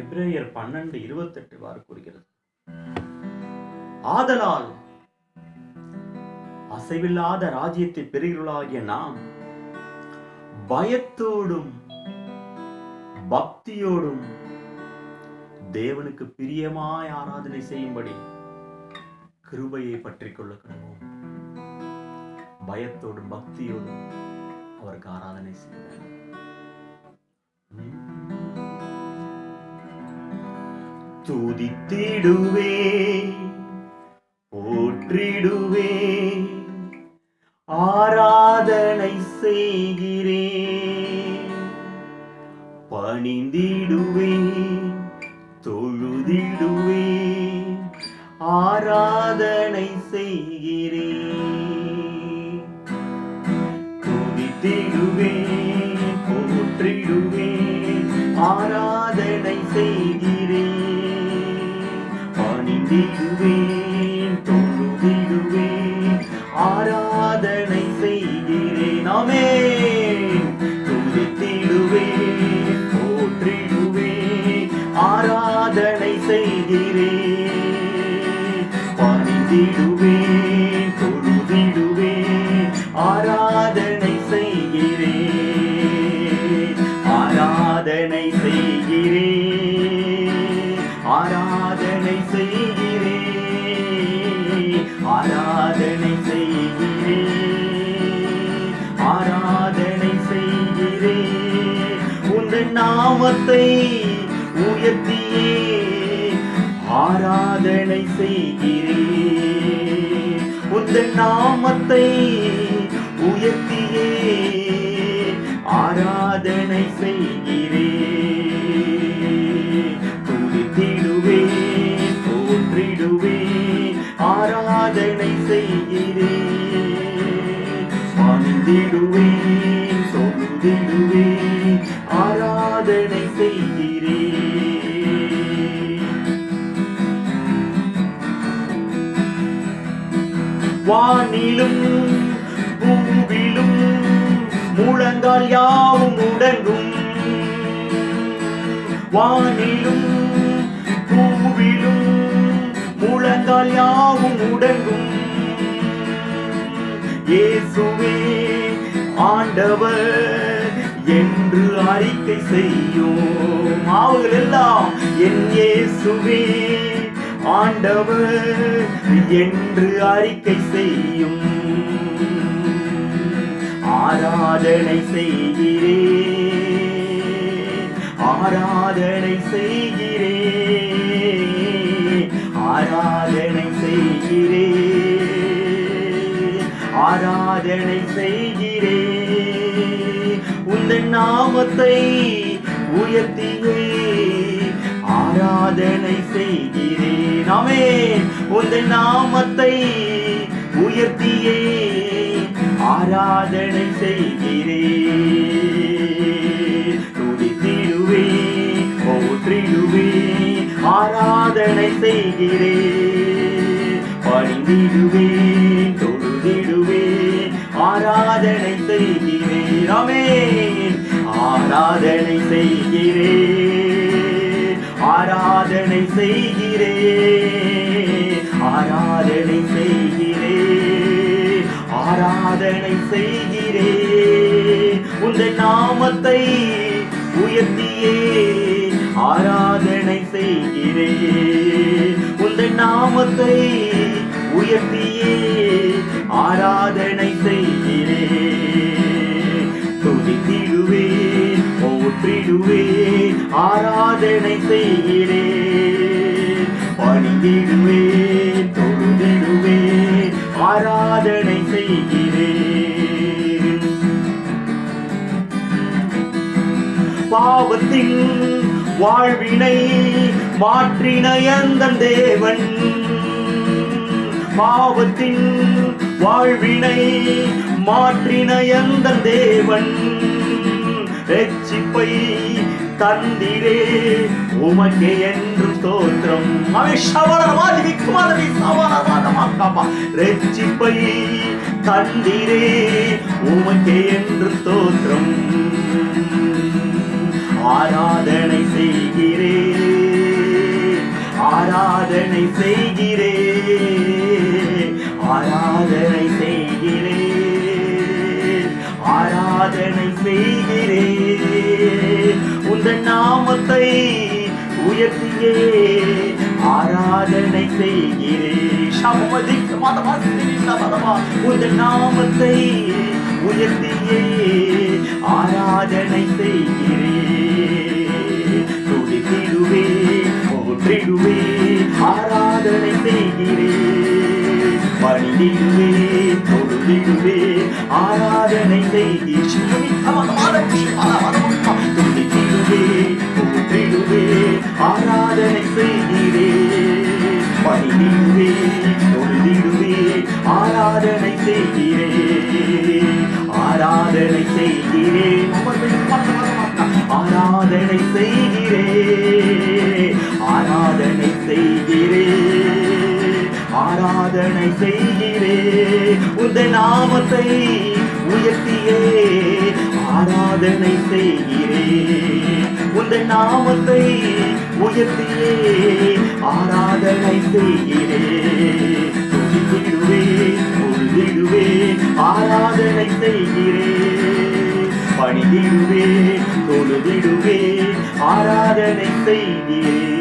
எபிரேயர் பன்னெண்டு இருபத்தெட்டு வாறு கூறுகிறது ஆதலால் அசைவில்லாத ராஜ்யத்தை பெறுகிறவர்களாகிய நாம் பயத்தோடும் பக்தியோடும் தேவனுக்கு பிரியமாய் ஆராதனை செய்யும்படி கிருபையை பற்றிக் கொள்ள கடவோம் பயத்தோடும் பக்தியோடும் அவருக்கு ஆராதனை செய்தார் துதித்திடுவே போற்றிடுவே ஆராதனை செய்கிறேன் பணிந்திடுவேன் தொழுதிடுவேன் ஆராதனை செய்கிறேன் துதித்திடுவேன் போற்றிடுவேன் ஆராதனை செய்கிறேன் பணிந்திடுவேன் தொழுதிடுவேன் ஆராதனை செய்கிறேன் ஆமென் துதித்திடுவேன் போற்றிடுவேன் ஆராதனை செய்கிறேன் பணிந்திடுவேன் தொழுதிடுவேன் ஆராதனை செய்கிறேன் ஆராதனை செய்கிறேன் ஆராதனை செய்கிறேன் ஆராதனை செய்கிறேன் ஆராதனை செய்கிறேன் உங்கள் நாமத்தை உயர்த்தியே ஆராதனை செய்கிறேன் உங்கள் நாமத்தை உயர்த்தியே ஆராதனை செய்கிறேன் துதித்திடுவேன் போற்றிடுவேன் ஆராதனை செய்கிறேன் பணிந்திடுவேன் தொழுதிடுவேன் ஆராதனை செய்கிறேன் வானிலும் பூவிலும் முழங்கால் யாவும் முடங்கும் வானிலும் பூவிலும் முழங்கால் யாவும் முடங்கும் இயேசுவே ஆண்டவர் என்று அறிக்கை செய்யும் ஆவுகள் எல்லாம் என் இயேசுவே ஆண்டவர் என்று அறிக்கை செய்யும் ஆராதனை செய்கிறேன் ஆராதனை செய்கிறேன் ஆராதனை செய்கிறேன் ஆராதனை செய்கிறேன் உந்தன் நாமத்தை உயர்த்தியே ஆராதனை செய்கிறேன் ஆமென் உந்தன் நாமத்தை உயர்த்தியே ஆராதனை செய்கிறேன் துதித்திடுவேன் போற்றிடுவேன் ஆராதனை செய்கிறேன் பணிந்திடுவேன் தொழுதிடுவேன் ஆராதனை செய்கிறேன் ஆமென் ஆராதனை செய்கிறேன் ஆராதனை செய்கிறேன் ஆராதனை செய்கிறேன் ஆராதனை செய்கிறேன் உங்கள் நாமத்தை உயர்த்தியே ஆராதனை செய்கிறேன் உங்கள் நாமத்தை உயர்த்தியே ஆராதனை செய்கிறேன் துதித்திடுவேன் போற்றிடுவேன் ஆராதனை செய்கிறேன் பணிந்திடுவேன் தொழுதிடுவேன் ஆராதனை செய்கிறேன் பாவத்தின் வாழ்வினை மாற்றின எந்தன் தேவன் பாவத்தின் வாழ்வினை மாற்றின எந்தன் தேவன் ரட்சிப்பை தந்திரே உமக்கே என்று ஸ்தோத்திரம் அவை சவணவாதி விக்குமாதவி சவணவாதமாக்காமா ரட்சிப்பை தந்திரே உமக்கே என்று ஸ்தோத்திரம் ஆராதனை செய்கிறேன் செய்கிறேன் ஆராதனை செய்கிறேன் ஆராதனை செய்கிறேன் உந்தன் நாமத்தை உயர்த்தியே ஆராதனை செய்கிறேன் ஷாமதி மாதமா மாதமா உந்தன் நாமத்தை உயர்த்தியே ஆராதனை செய்கிறேன் துடித்திடுவே போற்றிடுவே ஆராதனை செய்கிறேன் பணிந்திடுவே தொழுதிடுவே ஆராதனை செய்கிறேன் துடித்திடுவே போற்றிடுவே ஆராதனை செய்கிறேன் பணிந்திடுவே தொழுதிடுவே ஆராதனை செய்கிறேன் ஆராதனை செய்கிறேன் ஆராதனை செய்கிறேன் ஆராதனை செய்கிறேன் ஆராதனை செய்கிறேன் உந்த நாமத்தை உயர்த்தியே ஆராதனை செய்கிறேன் உந்த நாமத்தை உயர்த்தியே ஆராதனை செய்கிறேன் துதித்திடுவே உறுதிடுவே ஆராதனை செய்கிறேன் பணிதிடுவே தொழுதிடுவே ஆராதனை செய்கிறேன்